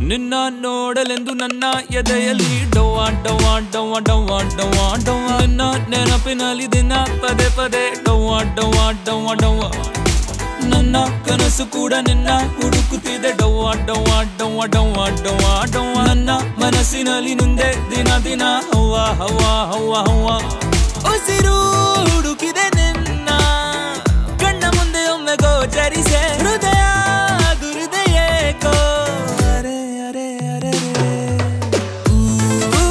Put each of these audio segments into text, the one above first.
ನಿನ್ನ ನೋಡಲೆಂದು ನನ್ನ ಎದೆಯಲ್ಲಿ ಡವ್ವ ಡವ್ವ ಡವ್ವ ಡವ್ವ ಡವ್ವ ಡವ್ವ ನಿನ್ನ ನೆನಪಿನಲ್ಲಿ ದಿನ ಪದೇ ಪದೇ ಡವ್ವ ಡವ್ವ ಡವ್ವ ಡವ್ವ ನನ್ನ ಕನಸು ಕೂಡ ನಿನ್ನ ಹುಡುಕುತ್ತಿದೆ ಡವ್ವ ಡವ್ವ ಡವ್ವ ಡವ್ವ ಡವ್ವ ಡವ್ವ ನನ್ನ ಮನಸ್ಸಿನಲ್ಲಿ ನಿಂದೆ ದಿನ ದಿನ ಹವ್ವ ಹವ್ವ ಹವ್ವ ಹವ್ವ ಉಸಿರು ಹುಡುಕಿದೆ ನಿನ್ನ ಕಣ್ಣ ಮುಂದೆ ಒಮ್ಮೆ ಗೋಚರಿಸೆ ಹೃದಯ ದುರಿದೆ ಏಕೋ ಅರೆ ಅರೆ ಅರೆ ಅರೆ. ಊ, ಊ,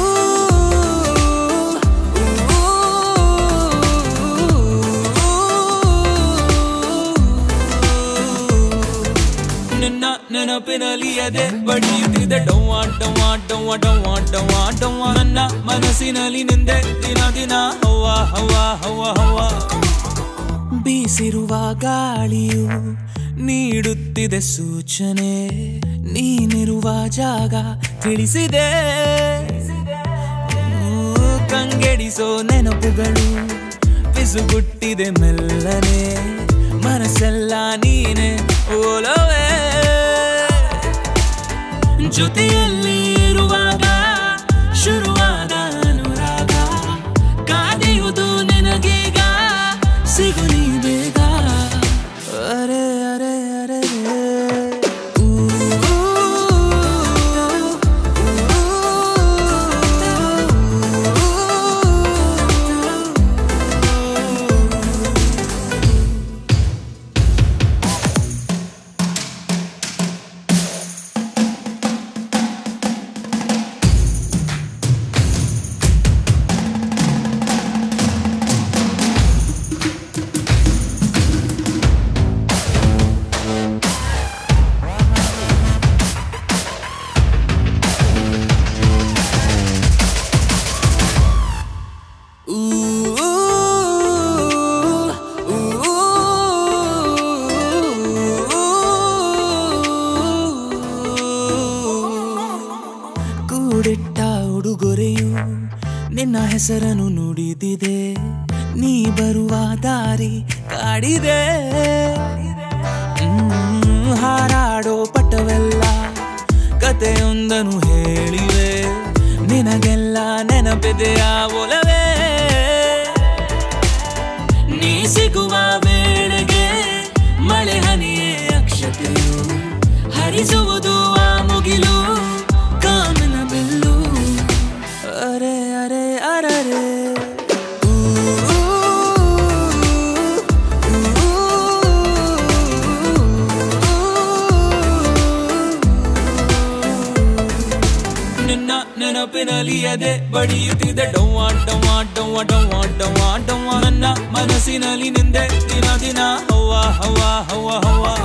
ಊ. ನಿನ್ನ ನೆನಪಿನಲ್ಲಿ ಎದೆ ಬಡಿಯುತ್ತಿದೆ ಡವ್ವ ಡವ್ವ ಡವ್ವ ಡವ್ವ ಡವ್ವ ಡವ್ವ ನನ್ನ ಮನಸ್ಸಿನಲ್ಲಿ ನಿಂದೆ ದಿನ ದಿನ ಹವ್ವ ಹವ್ವ ಹವ್ವ ಹವ್ವ ಬೀಸಿರುವ ಗಾಳಿಯು ನೀಡುತ್ತಿದೆ ಸೂಚನೆ ನೀನಿರುವ ಜಾಗ ತಿಳಿಸಿದೆ ಊ, ಕಂಗೆಡಿಸೋ ನೆನಪುಗಳು ಪಿಸುಗುಟ್ಟಿದೆ ಮೆಲ್ಲನೆ ಮನಸ್ಸೆಲ್ಲ ನೀನೆ ಓಲವೇ ಜೊತೆಯಲ್ಲಿ ಇರುವಾಗ ಶುರುವಾದ ಅನುರಾಗ ಕಾದಿಯುವುದು ನಿನಗೀಗ ಸಿಗು ನೀ ಬೇಗ ಅರೆ ಅರೆ ಅರೆ ಅರೆ. ಊ, ಊ, Ooh, ooh, ಕೂಡಿಟ್ಟ ಉಡುಗೊರೆಯು ನಿನ್ನ ಹೆಸರನ್ನು ನುಡಿದಿದೆ ನೀ ಬರುವ ದಾರಿ ಕಾಡಿದೆ ಹ್ಮ್, ಹಾರಾಡೋ ಪಟವೆಲ್ಲ ಕತೆಯೊಂದನು ಹೇಳಿವೆ ನಿನಗೆಲ್ಲ ನೆನಪಿದೆಯ ಒಲವೇ ನೀ ಸಿಗುವ ವೇಳೆಗೆ ಮಳೆ ಹನಿಯೇ ಅಕ್ಷತೆಯು ಹರಿಸುವುದು ಆ ಮುಗಿಲು ಕಾಮನ ಬೆಲ್ಲು ಅರೆ ಅರೆ ಅರರೆ ಊ, ಊ, ನಿನ್ನ ನೆನಪಿನಲ್ಲಿ ಎದೆ ಬಡಿಯುತ್ತಿದೆ ಡವ್ವ ಡವ್ವ ಡವ್ವ ಡವ್ವ ಡವ್ವ ಡವ್ವ ನನ್ನ ಮನಸ್ಸಿನಲ್ಲಿ ನಿಂದೆ ದಿನ ದಿನ ಹವ್ವ ಹವ್ವ ಹವ್ವ ಹವ್ವ